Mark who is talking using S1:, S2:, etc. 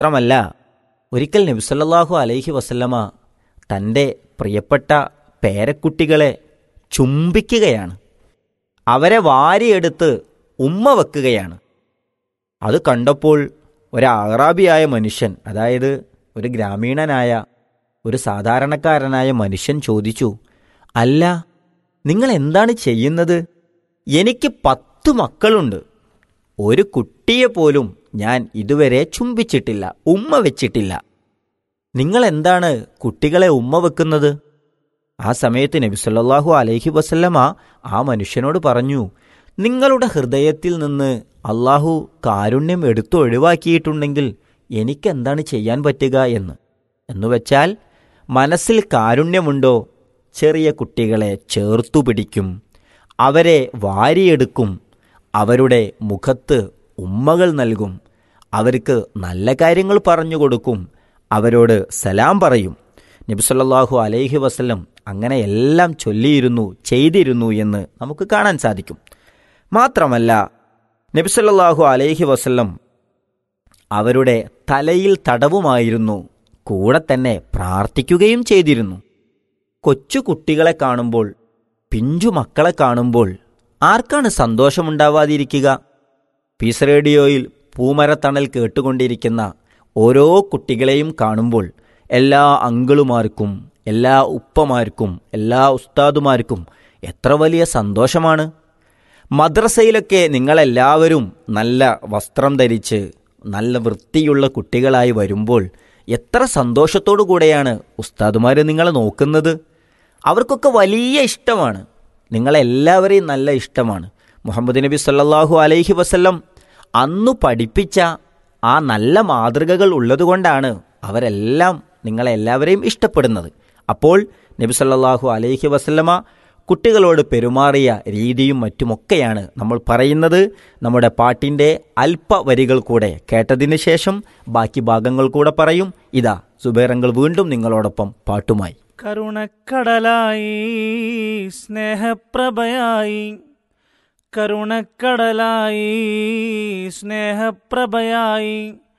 S1: മാത്രമല്ല ഒരിക്കൽ നബിസല്ലാഹു അലൈഹി വസല്ലമ തൻ്റെ പ്രിയപ്പെട്ട പേരക്കുട്ടികളെ ചുംബിക്കുകയാണ് അവരെ വാരിയെടുത്ത് ഉമ്മ വെക്കുകയാണ് അത് കണ്ടപ്പോൾ ഒരു അറാബിയായ മനുഷ്യൻ അതായത് ഒരു ഗ്രാമീണനായ ഒരു സാധാരണക്കാരനായ മനുഷ്യൻ ചോദിച്ചു അല്ല നിങ്ങൾ എന്താണ് ചെയ്യുന്നത് എനിക്ക് പത്തു മക്കളുണ്ട് ഒരു കുട്ടിയെ പോലും ഞാൻ ഇതുവരെ ചുംബിച്ചിട്ടില്ല ഉമ്മ വെച്ചിട്ടില്ല നിങ്ങൾ എന്താണ് കുട്ടികളെ ഉമ്മ വെക്കുന്നത് ആ സമയത്ത് നബി സല്ലല്ലാഹു അലൈഹി വസല്ലമ ആ മനുഷ്യനോട് പറഞ്ഞു നിങ്ങളുടെ ഹൃദയത്തിൽ നിന്ന് അള്ളാഹു കാരുണ്യം എടുത്തു ഒഴിവാക്കിയിട്ടുണ്ടെങ്കിൽ എനിക്കെന്താണ് ചെയ്യാൻ പറ്റുക എന്ന് എന്നുവെച്ചാൽ മനസ്സിൽ കാരുണ്യമുണ്ടോ ചെറിയ കുട്ടികളെ ചേർത്തു പിടിക്കും അവരെ വാരിയെടുക്കും അവരുടെ മുഖത്ത് ഉമ്മകൾ നൽകും അവർക്ക് നല്ല കാര്യങ്ങൾ പറഞ്ഞു കൊടുക്കും അവരോട് സലാം പറയും നബിസല്ലാഹു അലൈഹി വസല്ലം അങ്ങനെ എല്ലാം ചൊല്ലിയിരുന്നു ചെയ്തിരുന്നു എന്ന് നമുക്ക് കാണാൻ സാധിക്കും മാത്രമല്ല നബിസല്ലാഹു അലൈഹി വസല്ലം അവരുടെ തലയിൽ തടവുമായിരുന്നു കൂടെ തന്നെ പ്രാർത്ഥിക്കുകയും ചെയ്തിരുന്നു കൊച്ചു കുട്ടികളെ കാണുമ്പോൾ പിഞ്ചു മക്കളെ കാണുമ്പോൾ ആർക്കാണ് സന്തോഷമുണ്ടാവാതിരിക്കുക പീസ് റേഡിയോയിൽ പൂമരത്തണൽ കേട്ടുകൊണ്ടിരിക്കുന്ന ഓരോ കുട്ടികളെയും കാണുമ്പോൾ എല്ലാ അങ്കിളുമാർക്കും എല്ലാ ഉപ്പമാർക്കും എല്ലാ ഉസ്താദുമാർക്കും എത്ര വലിയ സന്തോഷമാണ് മദ്രസയിലൊക്കെ നിങ്ങളെല്ലാവരും നല്ല വസ്ത്രം ധരിച്ച് നല്ല വൃത്തിയുള്ള കുട്ടികളായി വരുമ്പോൾ എത്ര സന്തോഷത്തോടു കൂടെയാണ് ഉസ്താദുമാർ നിങ്ങളെ നോക്കുന്നത് അവർക്കൊക്കെ വലിയ ഇഷ്ടമാണ് നിങ്ങളെല്ലാവരെയും നല്ല ഇഷ്ടമാണ് മുഹമ്മദ് നബി സല്ലല്ലാഹു അലൈഹി വസല്ലം അന്നു പഠിപ്പിച്ച ആ നല്ല മാതൃകകൾ ഉള്ളതുകൊണ്ടാണ് അവരെല്ലാം നിങ്ങളെല്ലാവരെയും ഇഷ്ടപ്പെടുന്നത് അപ്പോൾ നബി സല്ലല്ലാഹു അലൈഹി വസല്ലമ കുട്ടികളോട് പെരുമാറിയ രീതിയും മറ്റുമൊക്കെയാണ് നമ്മൾ പറയുന്നത് നമ്മുടെ പാട്ടിൻ്റെ അല്പ വരികൾ കൂടെ കേട്ടതിന് ശേഷം ബാക്കി ഭാഗങ്ങൾ കൂടെ പറയും ഇതാ സുബേറങ്ങൾ വീണ്ടും നിങ്ങളോടൊപ്പം പാട്ടുമായി
S2: കരുണക്കടലായി സ്നേഹപ്രഭയായി കരുണക്കടലായി സ്നേഹപ്രഭയായി